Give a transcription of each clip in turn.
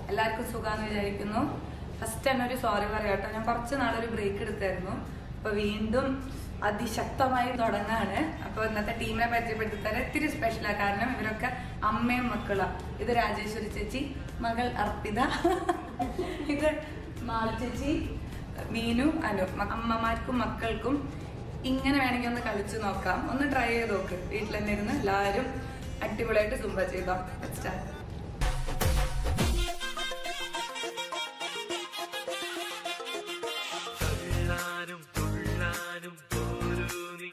എല്ലാവർക്കും സുഖാന്ന് വിചാരിക്കുന്നു ഫസ്റ്റ് തന്നെ ഒരു സോറി പറയാട്ടോ ഞാൻ കുറച്ച് നാളൊരു ബ്രേക്ക് എടുത്തായിരുന്നു അപ്പൊ വീണ്ടും അതിശക്തമായി തുടങ്ങാണ് അപ്പൊ ഇന്നത്തെ ടീമിനെ പരിചയപ്പെടുത്തി തരാൻ ഇത്തിരി സ്പെഷ്യലാ കാരണം ഇവരൊക്കെ അമ്മയും മക്കളാ ഇത് രാജേശ്വരി ചേച്ചി മകൾ അർപ്പിത ഇത് മാള ചേച്ചി മീനു അനു മ- അമ്മമാർക്കും മക്കൾക്കും ഇങ്ങനെ വേണമെങ്കിൽ ഒന്ന് കളിച്ചു നോക്കാം ഒന്ന് ട്രൈ ചെയ്ത് നോക്ക് വീട്ടിൽ തന്നെ ഇരുന്ന് എല്ലാവരും അടിപൊളിയായിട്ട് സുംബ ചെയ്തോ സ്റ്റാർട്ട് തുള്ളാനും തുള്ളാനും പോരൂ നീ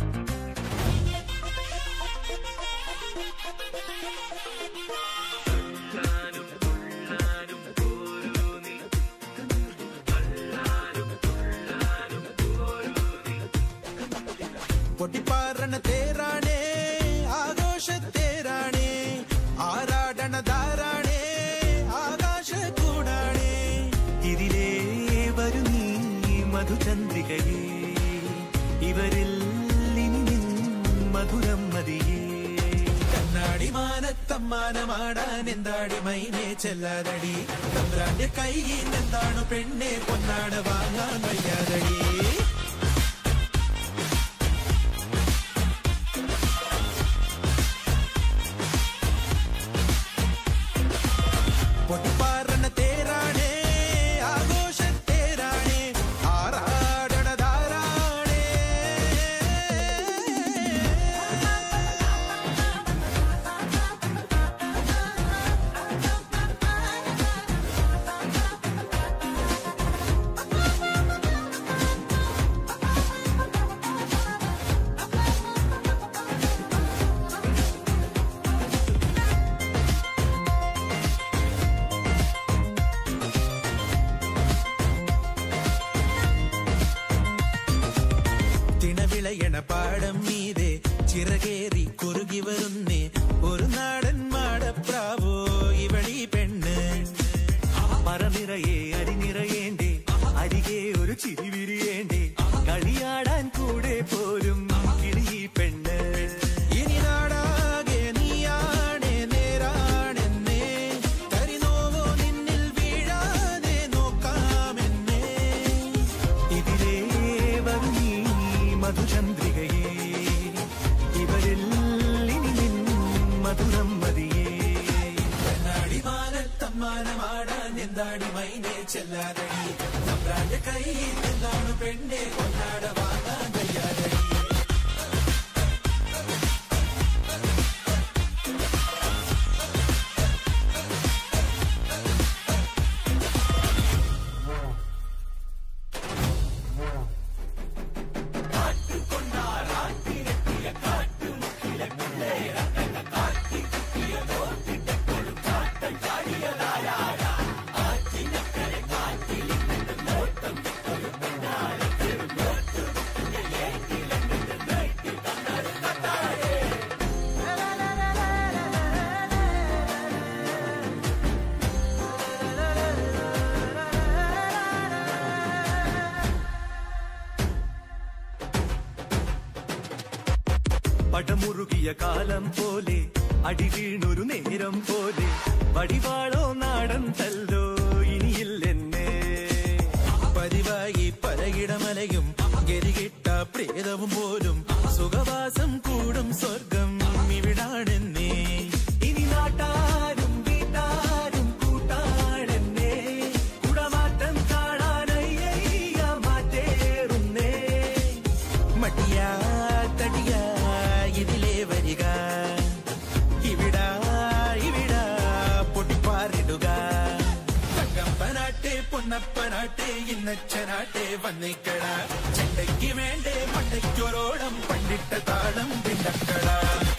തുള്ളാനും തുള്ളാനും പോരൂ നീ തുള്ളാനും തുള്ളാനും പോരൂ നീ പൊട്ടിപ്പാറണ തേരാണേ ആഘോഷത്തേരാണേ ആരാടണ ധാരാണേ ആകാശ കൂടാണേ ഇതിലേ വരു നീ മധുചന്ദ്രികയേ ഇവരിൽ ഇനി നിൻ മധുരം മതിയേ കണ്ണാടി മാനത്തമ്മാനമാടാൻ എന്താടി മൈനെ ചെല്ലാതടി തമ്പ്രാന്റെ കൈയിൽ എന്താണ് പെണ്ണെ പൊന്നാട് വാങ്ങാൻ വയ്യാതടി പൊട്ടിപ്പാറണ തേരാണേ ആഘോഷത്തേരാണേ ആറാടണ ധാരാണേ തിണവിളയണ പാടം മീതെ ചിറകേറി കുറുകി വരുന്നേ ഒരു നാടൻ മാടപ്രാവോ ഇവളീ പെണ്ണ് പറനിറയെ അരിനിറയേണ്ടേ അരികെ ഒരു ചിരി വിരിയേണ്ടേ കളിയാടാൻ കൂടെ പോരും കിളി പെണ്ണ് ഇനി നാടാകെ നീയാണേ നേരാണെന്നേ കരിനോവോ നിന്നിൽ വീഴാതെ നോക്കാമെന്നേ ഇതിലേ വരു നീ മധുചന്ദ്രികയേ ഇവരിൽ ഇനി നിൻ മധുരം മതിയേ കണ്ണാടി മാനത്തമ്മാനമാടാൻ എന്താടി മൈനെ ചെല്ലാതടി നമ്പ്രാന്റെ കയ്യിൽ എന്താണ് പെണ്ണെ കൊണ്ടാട വാങ്ങാൻ വയ്യാതടി പടമുറുകിയ കാലം പോലെ അടി വീണൊരു നേരം പോലെ വടിവാളോ നാടൻ തല്ലോ ഇനിയില്ലെന്നെ പതിവായി പലയിടമലയും ഗരികിട്ട പ്രേതവും പോലും സുഖവാസം കൂടും സ്വർഗം ഇവിടാണെന്നേ ഇനി നാട്ടാരും വീട്ടാരും കൂട്ടാണെന്നെ കുടമാറ്റം കാണാനയ്യ മാറ്റേറുന്നേ മടിയാ തടിയാ ഇതിലേ വരിക ഇവിടാ ഇവിടാ പൊട്ടിപ്പാറിടുക തങ്കപ്പനാട്ടെ പൊന്നപ്പനാട്ടെ ഇന്നച്ചനാട്ടെ വന്നിക്കട ചെണ്ടയ്ക്ക് വേണ്ടേ മണ്ടയ്ക്കൊരോളം പണ്ടിട്ട താളം പിണ്ടക്കട